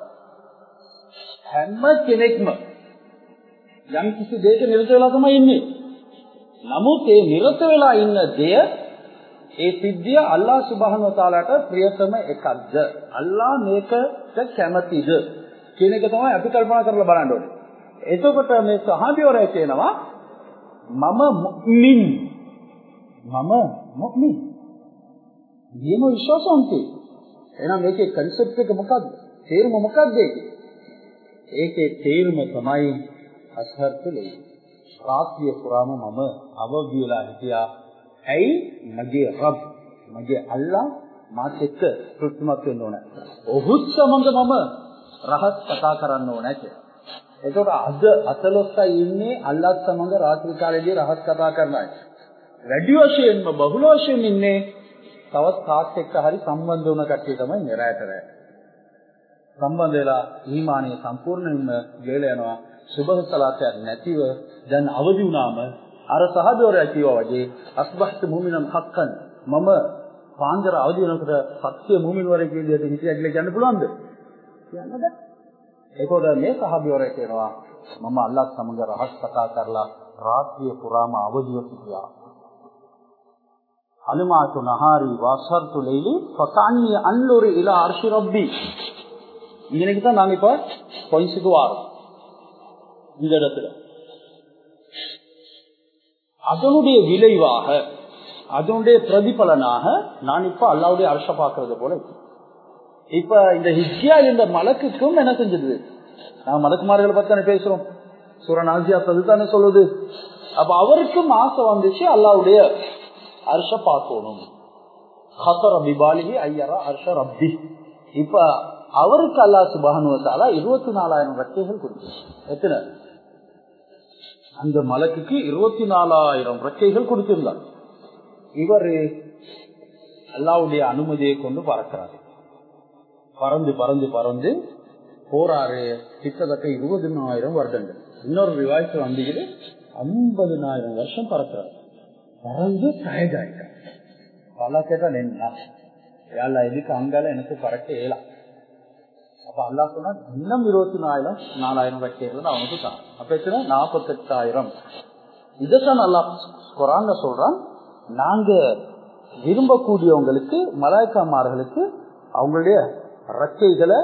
හැම කෙනෙක්ම යම් කිසි දෙයක නිරත වෙලා තමයි ඉන්නේ. නමුත් ඒ නිරත වෙලා ඉන්න දෙය ඒ සිද්ධිය අල්ලා සුබ්හානහු වතාලාට ප්‍රියතම එකක්ද? අල්ලා මේකට කැමතිද? කියන එක තමයි අපි කල්පනා කරලා බලන්න ඕනේ. එතකොට මේ සහාබිවරය කියනවා මම මුමින් මම මුමින් නියම විශ්වාසවන්තයෙක් එහෙනම් මේකේ කන්සෙප්ට් එක මොකද්ද තේරුම මොකද්ද ඒකේ ඒකේ තේරුම තමයි අස්හර්තුලේ රාත්‍රිය පුරාම මම අවදි වෙලා හිටියා ඇයි මගේ රබ් මගේ අල්ලා මාත් එක්ක තෘප්තිමත් වෙන්න ඕන ඔහුත් සමග මම රහස් කතා කරන්න ඕන කියලා එතකොට අද අතලොස්සයි ඉන්නේ අල්ලත් සමග රාත්‍රී කාලේදී රහස් කතා කරන අය. වැඩි වශයෙන්ම බහුල වශයෙන් ඉන්නේ තවත් කාත් එක්ක හරි සම්බන්ධ වුණ කට්ටිය තමයි නිරයට රැ. සම්බන්ධ වෙලා ඊමානිය සම්පූර්ණයෙන්ම ගෙල යනවා. සුබහ සලාතයක් නැතිව දැන් අවදි වුණාම අර සහදවරයා කිව්වා වගේ අස්බහ්ත මුමිනන් හක්කන් මම පාන්දර අවදි වෙනකොට සත්‍ය මුමින් වරේ කියන විදිහට හිතියා කියලා කියන්න පුළුවන්ද? කියන්න බෑ. එතකොට මේ සහබිවරය කියනවා මම අල්ලාහ් සමග රහස් කතා කරලා රාත්‍රිය පුරාම අවදිව සිටියා. අලමාතු නහාරි வாசர்த்து லைலி ஃபகான்னி அன்லுரி இலா அர்ஷி ரப்பி இன்னைக்கு தான் நாங்க இப்ப பொய்ஸுக்கு வாரோம் இந்த இடத்துல அதனுடைய விளைவாக அதனுடைய பிரதிபலனாக நான் இப்ப அல்லாவுடைய அரச பாக்குறது போல இருக்கேன் இப்ப இந்த ஹிஜ்யால் இந்த மலக்குக்கும் என்ன செஞ்சது நான் மலக்குமார்களை பத்தி பேசுறோம் சூரன் ஆசியா அதுதானே சொல்லுது அப்ப அவருக்கும் ஆசை வந்துச்சு அல்லாவுடைய அர்ஷ பார்க்கணும் ஹசர் அபிபாலிகி ஐயரா அர்ஷ ரப்பி இப்ப அவருக்கு அல்லா சுபானுவத்தாலா இருபத்தி நாலாயிரம் ரெக்கைகள் கொடுத்து எத்தனை அந்த மலக்குக்கு இருபத்தி நாலாயிரம் ரெக்கைகள் கொடுத்திருந்தார் இவர் அல்லாவுடைய அனுமதியை கொண்டு பறக்கிறார் பறந்து பறந்து பறந்து போறாரு கிட்டத்தட்ட இருபதினாயிரம் வருடங்கள் இன்னொரு விவாயத்தில் வந்தீங்க ஐம்பதினாயிரம் வருஷம் பறக்கிறார் பறந்து டயர்ட் ஆயிட்டார் பல கேட்டா நின்னா ஏழா இதுக்கு அங்கால எனக்கு பறக்க இயலாம் அப்ப அல்லா சொன்னா இன்னும் இருபத்தி நாலாயிரம் நாலாயிரம் வைக்கிறது அவனுக்கு தான் அப்ப எத்தனை நாற்பத்தி எட்டாயிரம் இதைத்தான் நல்லா குரான்ல சொல்றான் நாங்க விரும்பக்கூடியவங்களுக்கு மலாய்க்காமார்களுக்கு அவங்களுடைய ரக்கைகளை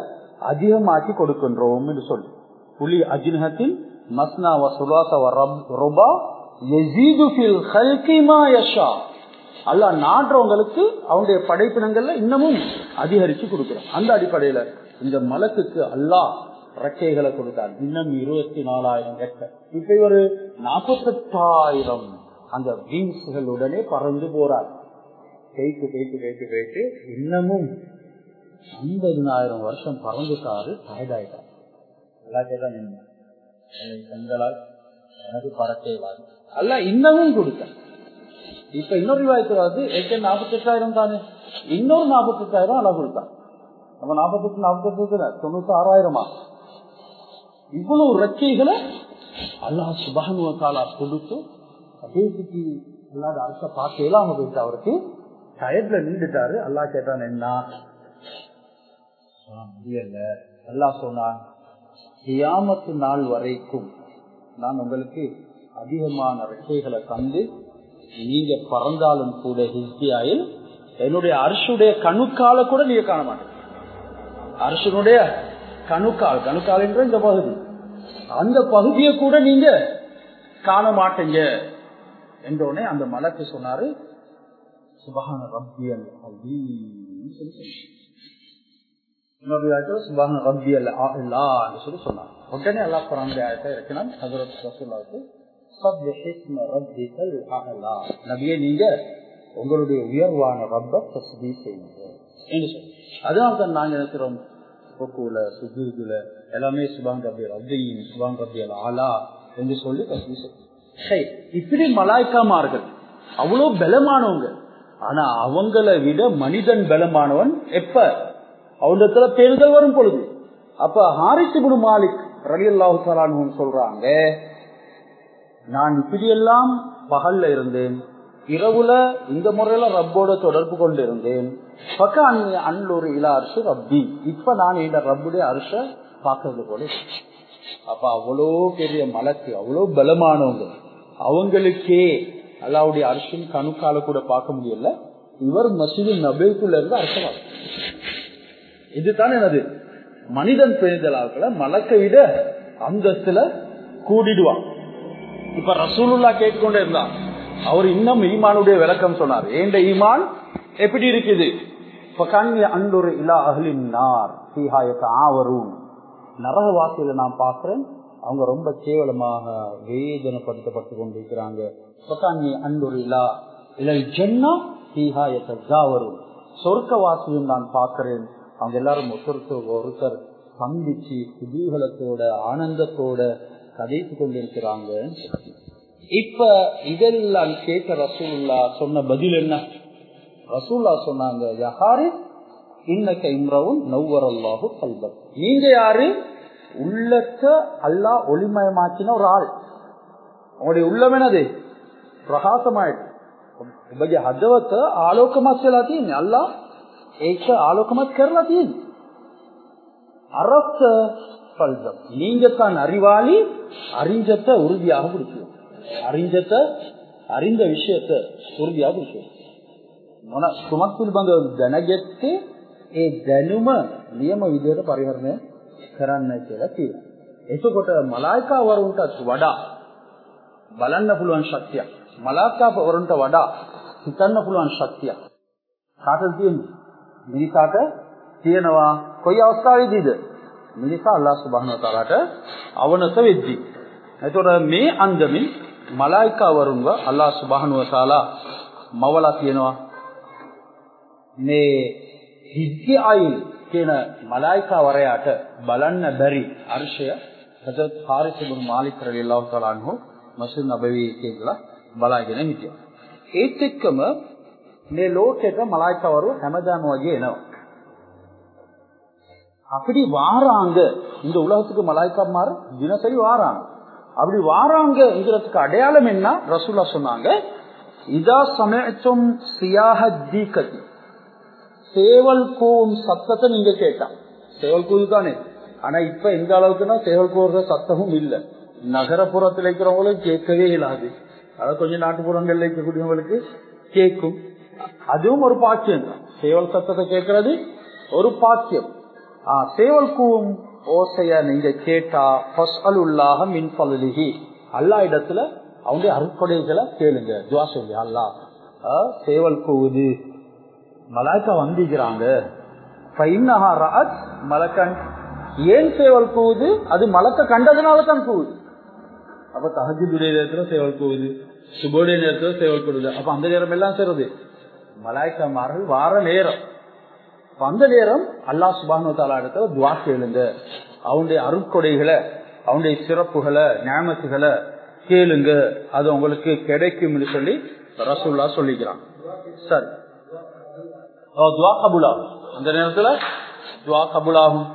அதிகமாக்கி கொடுக்கின்றோம் என்று சொல்லி புலி அஜினகத்தில் மஸ்னா வசுலாச ரபா யசீது ஃபில் ஹல்கி மா யஷா அல்லாஹ் நாடுறவங்களுக்கு அவனுடைய படைப்பினங்கள்ல இன்னமும் அதிகரிச்சு கொடுக்கிறான் அந்த அடிப்படையில இந்த மலக்குக்கு அல்லாஹ் ரெக்கைகளை கொடுத்தான் இன்னும் இருபத்தி நாலாயிரம் ரெக்கை இப்ப ஒரு நாற்பத்தெட்டாயிரம் அந்த விங்ஸ்களுடனே பறந்து போறார் போயிட்டு போயிட்டு போயிட்டு போயிட்டு இன்னமும் ஐம்பதினாயிரம் வருஷம் பறந்துட்டாரு டயர்டாயிட்டார் எல்லாத்தையும் என்ன பெண்களால் எனக்கு பறக்கே வாரு அல்ல இன்னமும் கொடுத்தேன் இப்ப இன்னொரு வாய்ப்பு வருது ஏற்கனவே நாற்பத்தி எட்டாயிரம் தானே இன்னொரு நாற்பத்தி எட்டாயிரம் அளவு கொடுத்தான் நம்ம நாற்பத்தி நாற்பத்தி தொண்ணூத்தி ஆறாயிரமா இவ்வளவு ரெக்கைகளை அல்லாஹ் சுபானுவத்தாலா கொடுத்து கடைசிக்கு அல்லாத அரச பார்க்க இல்லாம போயிட்டு அவருக்கு டயர்ட்ல நின்றுட்டாரு அல்லா கேட்டான் என்ன முடியல அல்லா சொன்னான் கியாமத்து நாள் வரைக்கும் நான் உங்களுக்கு அதிகமான ரெக்கைகளை தந்து நீங்க பறந்தாலும் கூட ஹிஸ்தியாயில் என்னுடைய அரசுடைய கணுக்கால கூட நீங்க காண மாட்டீங்க அரசனுடைய கணுக்கால் கணுக்கால் என்ற இந்த பகுதி அந்த பகுதியை கூட நீங்க காண மாட்டீங்க என்றோடனே அந்த மலக்கு சொன்னாரு சுபகான ரப்பியல் சுபகான ரப்பியல் சொல்லி சொன்னார் உடனே அல்லா குரான் ஆயத்தை இருக்கணும் ஹசரத் ரசூல்லாவுக்கு நபியே நீங்க உங்களுடைய உயர்வான ரப்ப தஸ்பீ செய்யுங்க அதனால தான் நாங்க நினைக்கிறோம் பொக்குல சுஜூதுல எல்லாமே சுபாங் ரபி ரப்பியின் சுபாங் ரபியல் ஆலா என்று சொல்லி தஸ்பீ செய்யும் இப்படி மலாய்க்காமார்கள் அவ்வளவு பலமானவங்க ஆனா அவங்களை விட மனிதன் பலமானவன் எப்ப அவனிடத்துல பேருதல் வரும் பொழுது அப்ப ஹாரிசிபுடு மாலிக் ரவி அல்லாஹு சொல்றாங்க நான் இப்படியெல்லாம் பகல்ல இருந்தேன் இரவுல இந்த முறையில ரப்போட தொடர்பு கொண்டு இருந்தேன் பக்க அன்னூர் இல அரசு ரப்பி இப்ப நான் இந்த ரப்புடைய அரச பாக்குறது போல அப்ப அவ்வளோ பெரிய மலக்கு அவ்வளோ பலமானவங்க அவங்களுக்கே அல்லாவுடைய அரசின் கணுக்கால கூட பார்க்க முடியல இவர் மசீது நபேக்குள்ள இருந்து அரசவாங்க இதுதான் எனது மனிதன் பெய்தலாக்களை மலக்கை விட அந்தஸ்துல கூடிடுவான் இப்ப ரசூலுல்லா கேட்டுக்கொண்டே இருந்தான் அவர் இன்னும் ஈமானுடைய விளக்கம் சொன்னார் ஏண்ட ஈமான் எப்படி இருக்குது இப்ப கண் அன்றொரு இலா அகலின் நார் சீஹாயக்க ஆவரும் நரகவாசியில நான் பாக்குறேன் அவங்க ரொம்ப கேவலமாக வேதனைப்படுத்தப்பட்டு கொண்டிருக்கிறாங்க பக்கானி அன்றொரு இலா இலல் ஜென்னா சீஹாயக்க ஜாவரும் சொர்க்கவாசியும் நான் பார்க்கிறேன் அவங்க எல்லாரும் ஒருத்தருக்கு ஒருத்தர் சந்திச்சு குதூகலத்தோட ஆனந்தத்தோட கதைத்து கொண்டிருக்கிறாங்க இப்ப இதெல்லாம் கேட்ட ரசூல்லா சொன்ன பதில் என்ன ரசூல்லா சொன்னாங்க யாரு இன்னக்க இம்ரவும் நவ்வரல்லாஹு கல்பத் நீங்க யாரு உள்ளத்தை அல்லா ஒளிமயமாக்கின ஒரு ஆள் உங்களுடைய உள்ளம் என்னது பிரகாசமாயிட்டு ඔබගේ හදවත ආලෝකමත් වෙලා තියෙන්නේ. අල්ලා ඒක ආලෝකමත් කරලා තියෙන්නේ. අරත් பல்சம் நீங்க தான் அறிவாளி அறிஞ்சத்தை உறுதியாக பிடிக்கும் அறிஞ்சத்தை அறிந்த விஷயத்தை உறுதியாக பிடிக்கும் මොන කුමක් පිළිබඳව දැනගත්තේ ඒ දැනුම නියම විදිහට පරිහරණය කරන්න කියලා කියනවා. එතකොට මලායිකා වරුන්ටත් වඩා බලන්න පුළුවන් ශක්තියක්. මලායිකා වරුන්ට වඩා හිතන්න පුළුවන් ශක්තියක්. කාටද තියෙන්නේ? මිනිසාට තියෙනවා කොයි අවස්ථාවේදීද? මිනිසා අල්ලාහ් සුබ්හානහු තාලාට අවනත වෙද්දී. එතකොට මේ අන්දමින් මලායිකා වරුන්ව අල්ලාහ් සුබ්හානහු තාලා මවලා කියනවා මේ හිජ්ජායිල් කියන මලායිකා වරයාට බලන්න බැරි අර්ශය හදරත් හාරිස් ඉබ්නු මාලික් රලියල්ලාහු තාලා අන්හු මස්ජිද් නබවි කියලා බලාගෙන හිටියා. ඒත් එක්කම මේ ලෝකෙට මලායිකාවරු හැමදාම වගේ එනවා. அப்படி வாராங்க இந்த உலகத்துக்கு மலாய்க்காமாறு தினசரி வாராங்க அப்படி வாராங்கிறதுக்கு அடையாளம் என்ன ரசூல்லா சொன்னாங்க இதா சமயத்தும் சியாக தீக்கத்தி சேவல் கூவும் சத்தத்தை நீங்க கேட்டா சேவல் கூவு தானே ஆனா இப்ப எந்த அளவுக்குன்னா சேவல் கூவுற சத்தமும் இல்ல நகரப்புறத்தில் இருக்கிறவங்களும் கேட்கவே இல்லாது அதாவது கொஞ்சம் நாட்டுப்புறங்கள்ல இருக்கக்கூடியவங்களுக்கு கேட்கும் அதுவும் ஒரு பாக்கியம் தான் சேவல் சத்தத்தை கேட்கறது ஒரு பாக்கியம் சேவல் கூவும் ஓசைய நீங்க கேட்டா ஃபஸ்அலுல்லாஹ மின் ஃபலிஹி அல்லாஹ் இடத்துல அவனுடைய அருட்கொடைகளை கேளுங்க துவா சொல்லி அல்லா சேவல் கூவுது மலாய்க்கா வந்திக்கிறாங்க மலக்கன் ஏன் சேவல் கூவுது அது மலக்க கண்டதுனால தான் கூவுது அப்ப தகஜுடைய நேரத்துல சேவல் கூவுது சுபோடைய நேரத்துல சேவல் கூடுது அப்ப அந்த நேரம் எல்லாம் செய்றது மலாய்க்கமார்கள் வார நேரம் அந்த நேரம் அல்லா சுபானு தாலா இடத்துல துவா கேளுங்க அவனுடைய அருட்கொடைகளை அவனுடைய சிறப்புகளை ஞாபகத்துகளை கேளுங்க அது உங்களுக்கு கிடைக்கும் சொல்லி ரசூல்லா சொல்லிக்கிறான் சரி துவா கபுலாகும் அந்த நேரத்துல துவா கபுலாகும்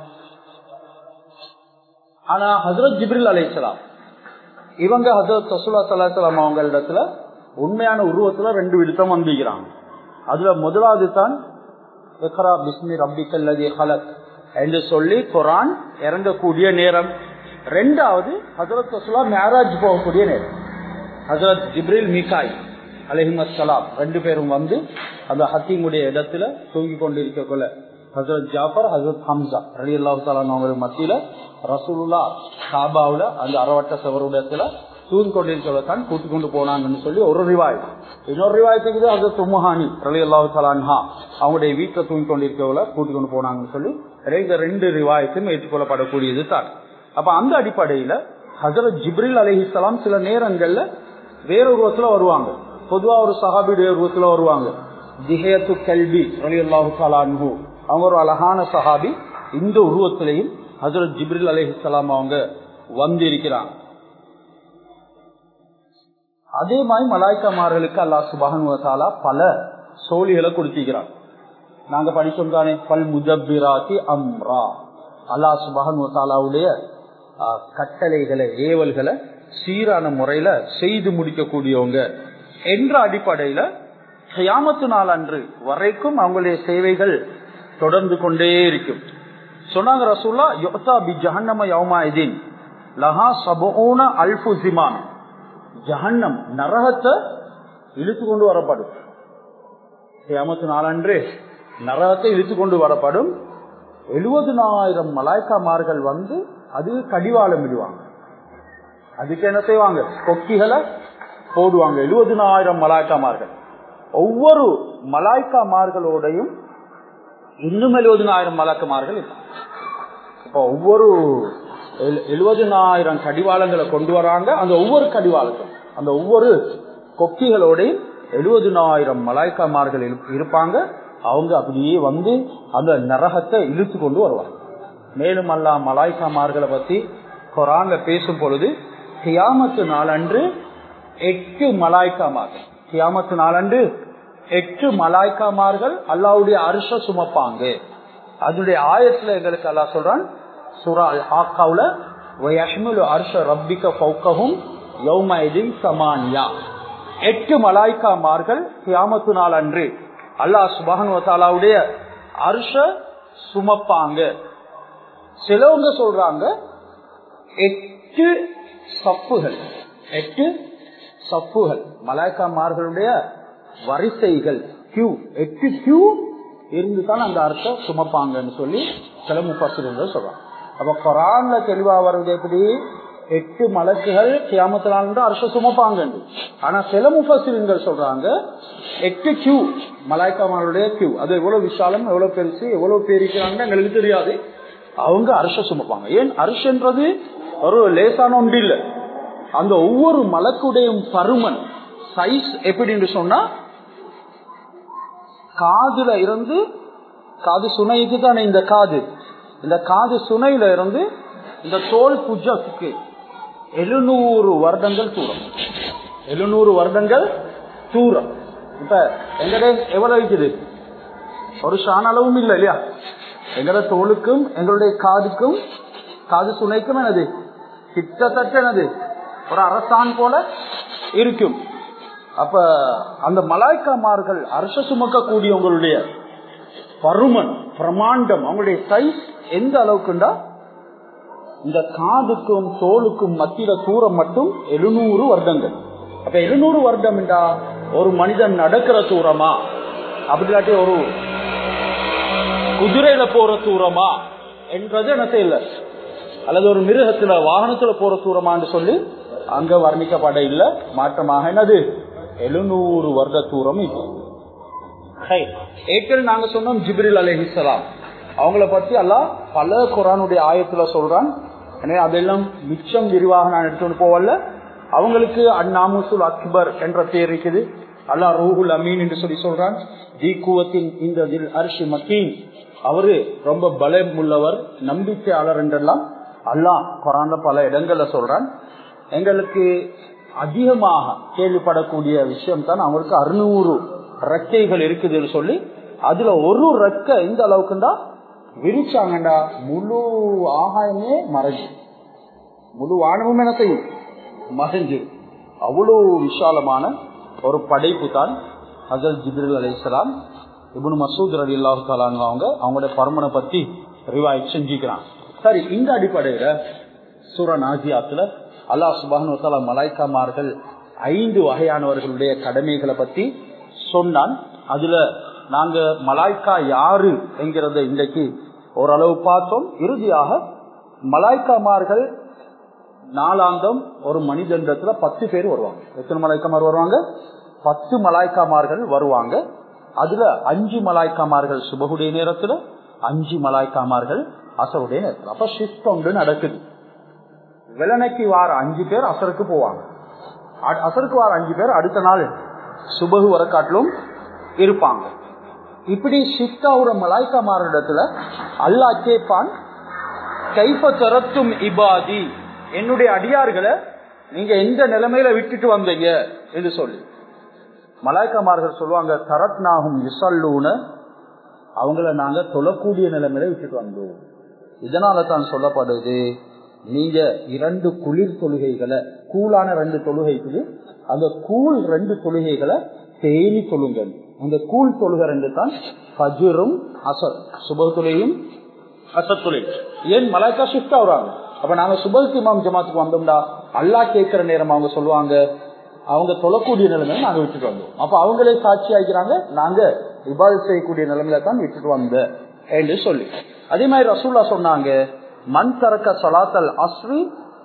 ஆனா ஹசரத் ஜிப்ரில் அலைசலாம் இவங்க ஹசரத் ரசூல்லா சலாஹலாம் அவங்க இடத்துல உண்மையான உருவத்துல ரெண்டு விடுத்தம் வந்திக்கிறாங்க அதுல முதலாவது தான் இக்ரா பிஸ்மி ரப்பிக்கல்லதி ஹலக் என்று சொல்லி குரான் இறங்கக்கூடிய நேரம் ரெண்டாவது ஹசரத் ரசுல்லா மேராஜ் போகக்கூடிய நேரம் ஹசரத் ஜிப்ரில் மிகாய் அலஹிமலாம் ரெண்டு பேரும் வந்து அந்த ஹத்தீமுடைய இடத்துல தூங்கி கொண்டிருக்கக்குள்ள ஹசரத் ஜாஃபர் ஹசரத் ஹம்சா ரலி அல்லாஹு மத்தியில ரசூலுல்லா சாபாவுல அந்த அறவட்ட சவருடத்துல தூங்கி கொண்டிருக்கதான் கூட்டி கொண்டு போனாங்கன்னு சொல்லி ஒரு ரிவாய் இன்னொரு ரிவாயத்துக்கு ஹசரத் உம்மஹானி ரலி அல்லாஹு தலான்ஹா அவங்களுடைய வீட்டுல தூங்கி கொண்டிருக்கவள கூட்டி கொண்டு போனாங்கன்னு சொல்லி இந்த ரெண்டு ரிவாயத்தும் ஏற்றுக்கொள்ளப்படக்கூடியது தான் அப்ப அந்த அடிப்படையில ஹசரத் ஜிப்ரில் அலிஹிஸ்லாம் சில நேரங்கள்ல வேற உருவத்துல வருவாங்க பொதுவா ஒரு சஹாபியுடைய உருவத்துல வருவாங்க திஹேத்து கல்வி அலி அல்லாஹு சலான்ஹூ அவங்க ஒரு அழகான சஹாபி இந்த உருவத்திலையும் ஹசரத் ஜிப்ரில் அலிஹிஸ்லாம் அவங்க வந்து இருக்கிறாங்க அதே மாதிரி மலாய்க்கமார்களுக்கு அல்லா சுபகனுவத்தாலா பல சோழிகளை கொடுத்திருக்கிறான் நாங்க படிச்சோம் தானே பல் முதபிராத்தி அம்ரா அல்லா சுபகனுவத்தாலாவுடைய கட்டளைகளை ஏவல்களை சீரான முறையில செய்து முடிக்கக்கூடியவங்க என்ற அடிப்படையில கியாமத்து நாள் அன்று வரைக்கும் அவங்களுடைய சேவைகள் தொடர்ந்து கொண்டே இருக்கும் சொன்னாங்க ரசூல்லா யோதா பி ஜஹன்னம யௌமாயிதீன் லஹா சபோன அல்பு ஜிமான் ஜஹன்னம் நரகத்தை இழுத்து கொண்டு வரப்படும் கியாமத்து நாளன்று நரகத்தை இழுத்து கொண்டு வரப்படும் எழுபதுனாயிரம் மலாய்க்காமார்கள் வந்து அது கடிவாளம் விடுவாங்க அதுக்கு என்ன செய்வாங்க கொக்கிகளை போடுவாங்க எழுபதுனாயிரம் மலாய்க்காமார்கள் ஒவ்வொரு மலாய்க்காமார்களோடையும் இன்னும் எழுபதுனாயிரம் மலாய்க்கமார்கள் இப்போ ஒவ்வொரு எழுபதுனாயிரம் கடிவாளங்களை கொண்டு வராங்க அந்த ஒவ்வொரு கடிவாளத்தும் அந்த ஒவ்வொரு கொக்கிகளோடையும் எழுபதுனாயிரம் மலாய்க்காமார்கள் இருப்பாங்க அவங்க அப்படியே வந்து அந்த நரகத்தை இழுத்து கொண்டு வருவாங்க மேலும் அல்லா மலாய்க்காமார்களை பத்தி குரான்ல பேசும் பொழுது கியாமத்து நாளன்று எட்டு மலாய்க்காமார்கள் கியாமத்து நாளன்று எட்டு மலாய்க்காமார்கள் அல்லாவுடைய அரிச சுமப்பாங்க அதனுடைய ஆயத்துல எங்களுக்கு அல்லா சொல்றான் சுரா ஹாக்காவுல அர்ஷ ரப்பிக்க பௌக்கவும் யௌமைதின் சமானியா எட்டு மலாய்க்காமார்கள் கியாமத்து நாள் அன்று அல்லாஹ் சுபகனுவத்தாலாவுடைய அரிச சுமப்பாங்க சிலவங்க சொல்றாங்க எட்டு சப்புகள் எட்டு சப்புகள் மலாய்க்காமார்களுடைய வரிசைகள் கியூ எட்டு கியூ இருந்துதான் அந்த அர்த்தம் சுமப்பாங்கன்னு சொல்லி சில முப்பசிரியர்கள் சொல்றாங்க அப்ப கொரான்ல தெளிவா வருவது எப்படி எட்டு மலக்குகள் கியாமத்தினால அரச சுமப்பாங்க ஆனா சில முப்பசிரியர்கள் சொல்றாங்க எட்டு கியூ மலாய்க்காமாருடைய கியூ அது எவ்வளவு விஷாலம் எவ்வளவு பெருசு எவ்வளவு பேர் இருக்கிறாங்க எங்களுக்கு தெரியாது அவங்க அரச சுமப்பாங்க ஏன் அரசுன்றது ஒரு லேசான ஒன்று இல்லை அந்த ஒவ்வொரு மலக்குடைய பருமன் சைஸ் எப்படின்னு சொன்னா காதுல இருந்து காது சுனைக்கு தானே இந்த காது இந்த காது சுனையில இருந்து இந்த தோல் புஜத்துக்கு எழுநூறு வருடங்கள் தூரம் எழுநூறு வருடங்கள் தூரம் இப்ப எங்கட எவ்வளவு இருக்குது ஒரு ஷான் அளவும் இல்லை இல்லையா எங்கட தோலுக்கும் எங்களுடைய காதுக்கும் காது சுனைக்கும் என்னது கிட்டத்தட்ட என்னது ஒரு அரசான் போல இருக்கும் அப்ப அந்த மலாய்க்காமார்கள் அரச சுமக்க கூடியவங்களுடைய பருமன் பிரமாண்டம் அவங்களுடைய சைஸ் எந்த அளவுக்குண்டா இந்த காதுக்கும் தோலுக்கும் மத்தியில தூரம் மட்டும் எழுநூறு வருடங்கள் அப்ப எழுநூறு வருடம் என்றா ஒரு மனிதன் நடக்கிற தூரமா அப்படி இல்லாட்டி ஒரு குதிரையில போற தூரமா என்றது என்ன செய்யல அல்லது ஒரு மிருகத்துல வாகனத்துல போற தூரமான்னு சொல்லி அங்க வர்ணிக்கப்பட இல்ல மாற்றமாக என்னது எழுநூறு வருட தூரம் இது ஏற்கனவே நாங்க சொன்னோம் ஜிப்ரில் அலைஹிஸ்ஸலாம் அவங்கள பத்தி எல்லாம் பல குரானுடைய ஆயத்துல சொல்றான் எனவே அதெல்லாம் மிச்சம் விரிவாக நான் எடுத்துட்டு போவல அவங்களுக்கு அந்நாமுசுல் அக்பர் என்ற பேர் இருக்குது அல்லாஹ் ரூஹுல் அமீன் என்று சொல்லி சொல்றான் தி கூவத்தின் இந்த தில் அரிசி மக்கீன் அவரு ரொம்ப பலம் உள்ளவர் நம்பிக்கையாளர் என்றெல்லாம் அல்லாஹ் குரான்ல பல இடங்கள்ல சொல்றான் எங்களுக்கு அதிகமாக கேள்விப்படக்கூடிய விஷயம் தான் அவங்களுக்கு அறுநூறு ரெக்கைகள் இருக்குதுன்னு சொல்லி அதுல ஒரு ரெக்கை எந்த அளவுக்குண்டா விரிச்சாங்கண்டா முழு ஆகாயமே மறைஞ்சு முழு வானமும் என்ன செய்யும் மறைஞ்சு அவ்வளவு விசாலமான ஒரு படைப்பு தான் ஹசல் ஜிபிரில் அலிஸ்லாம் இபுன் மசூத் அலி அல்லாஹு தாலான் அவங்க அவங்களுடைய பரமனை பத்தி ரிவாய் செஞ்சுக்கிறான் சரி இந்த அடிப்படையில சூர நாசியாத்துல அல்லாஹ் சுபானு தாலா மலாய்க்காமார்கள் ஐந்து வகையானவர்களுடைய கடமைகளை பத்தி சொன்னான் அதுல நாங்க மலாய்க்கா யாரு என்கிறத இன்றைக்கு ஓரளவு பார்த்தோம் இறுதியாக மலாய்க்காமார்கள் நாலாந்தம் ஒரு மனிதண்டத்துல பத்து பேர் வருவாங்க எத்தனை மலாய்க்காமார் வருவாங்க பத்து மலாய்க்காமார்கள் வருவாங்க அதுல அஞ்சு மலாய்க்காமார்கள் சுபகுடைய நேரத்துல அஞ்சு மலாய்க்காமார்கள் அசருடைய நேரத்தில் அப்ப ஷிஃப்ட் ஒன்று நடக்குது வெள்ளனைக்கு வார அஞ்சு பேர் அசருக்கு போவாங்க அசருக்கு வார அஞ்சு பேர் அடுத்த நாள் சுபகு வர காட்டிலும் இருப்பாங்க இப்படி ஷிஃப்ட் ஆகுற மலாய்க்கா மாறிடத்துல அல்லா கேட்பான் கைப்ப தரத்தும் இபாதி என்னுடைய அடியார்களை நீங்க எந்த நிலைமையில விட்டுட்டு வந்தீங்க என்று சொல்லி மலாய்க்காமார்கள் சொல்லுவாங்க தரத்னாகும் இசல்லூன அவங்கள நாங்க தொழக்கூடிய நிலைமையில விட்டுட்டு வந்தோம் இதனால தான் சொல்லப்படுது நீங்க இரண்டு குளிர் தொழுகைகளை கூலான ரெண்டு தொழுகைக்கு அந்த கூழ் ரெண்டு தொழுகைகளை தேனி தொழுங்க அந்த கூழ் தொழுகை ரெண்டு தான் பஜுரும் அசர் சுப தொழிலையும் அசர் தொழில் ஏன் மலாய்க்கா ஷிஃப்ட் ஆகுறாங்க அப்ப நாங்க சுபத்துக்கு இமாம் ஜமாத்துக்கு வந்தோம்டா அல்லா கேட்கிற நேரம் அவங்க சொல்லுவாங்க அவங்க தொழக்கூடிய நிலைமையில நாங்க விட்டுட்டு வந்தோம் அப்ப அவங்களே சாட்சி ஆகிறாங்க நாங்க விவாதம் செய்யக்கூடிய நிலைமையில தான் விட்டுட்டு வந்த என்று சொல்லி அதே மாதிரி ரசூல்லா சொன்னாங்க மண் தரக்க சலாத்தல் அஸ்ரி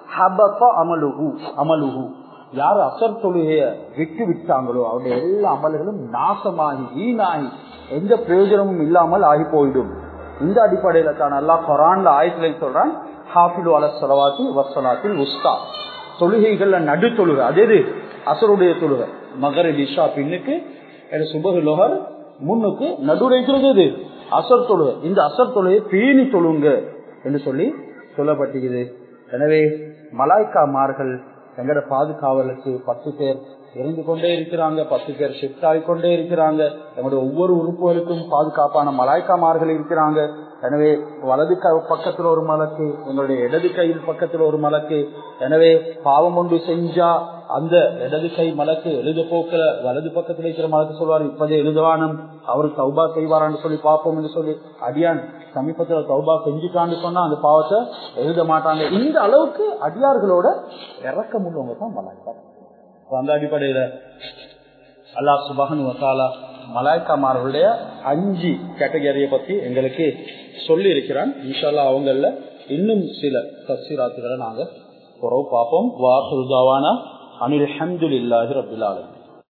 அமலுஹு அமலுஹு யார் அசர் தொழுகைய விட்டு விட்டாங்களோ அவருடைய எல்லா அமல்களும் நாசமாகி வீணாகி எந்த பிரயோஜனமும் இல்லாமல் ஆகி போயிடும் இந்த அடிப்படையில தான் அல்லா கொரான்ல ஆயத்துல சொல்றான் ஹாஃபிலு அல சலவாத்தி வசலாத்தில் உஸ்தா தொழுகைகள்ல நடு தொழுகை அதே அசருடைய தொழுகை மகர டிஷா பின்னுக்கு சுபகு லோகர் முன்னுக்கு நடுரைக்கிறது இது அசர் தொழுகை இந்த அசர் தொழுகை பேணி தொழுங்க என்று சொல்லி சொல்லப்பட்டிருக்குது எனவே மலாய்க்காமார்கள் எங்கட பாதுகாவலுக்கு பத்து பேர் இருந்து கொண்டே இருக்கிறாங்க பத்து பேர் ஷிஃப்ட் ஆகிக்கொண்டே இருக்கிறாங்க எங்களுடைய ஒவ்வொரு உறுப்புகளுக்கும் பாதுகாப்பான மலாய்க்காமார்கள் இருக்கிறாங்க எனவே வலது பக்கத்துல ஒரு மலக்கு எங்களுடைய இடது கையில் பக்கத்துல ஒரு மலக்கு எனவே பாவம் ஒன்று செஞ்சா அந்த இடது கை மலக்கு எழுத போக்கல வலது பக்கத்துல இருக்கிற மலக்கு சொல்வார் இப்பதே எழுதுவானம் அவரு தௌபா செய்வாரான்னு சொல்லி பார்ப்போம் என்று சொல்லி அடியான் சமீபத்துல தௌபா செஞ்சுட்டான்னு சொன்னா அந்த பாவத்தை எழுத மாட்டாங்க இந்த அளவுக்கு அடியார்களோட இறக்கம் உள்ளவங்க தான் மலாய்க்கா அந்த அடிப்படையில அல்லாஹ் சுபகன் வசாலா மலாய்க்காமார்களுடைய அஞ்சு கேட்டகரியை பத்தி எங்களுக்கு சொல்லி இருக்கிறான் இன்ஷால்லா அவங்கள இன்னும் சில தப்சீராத்துகளை நாங்க குறவு பார்ப்போம் வாசுதாவானா அனில் அஹமதுல்லாஹி ரபிலாலும்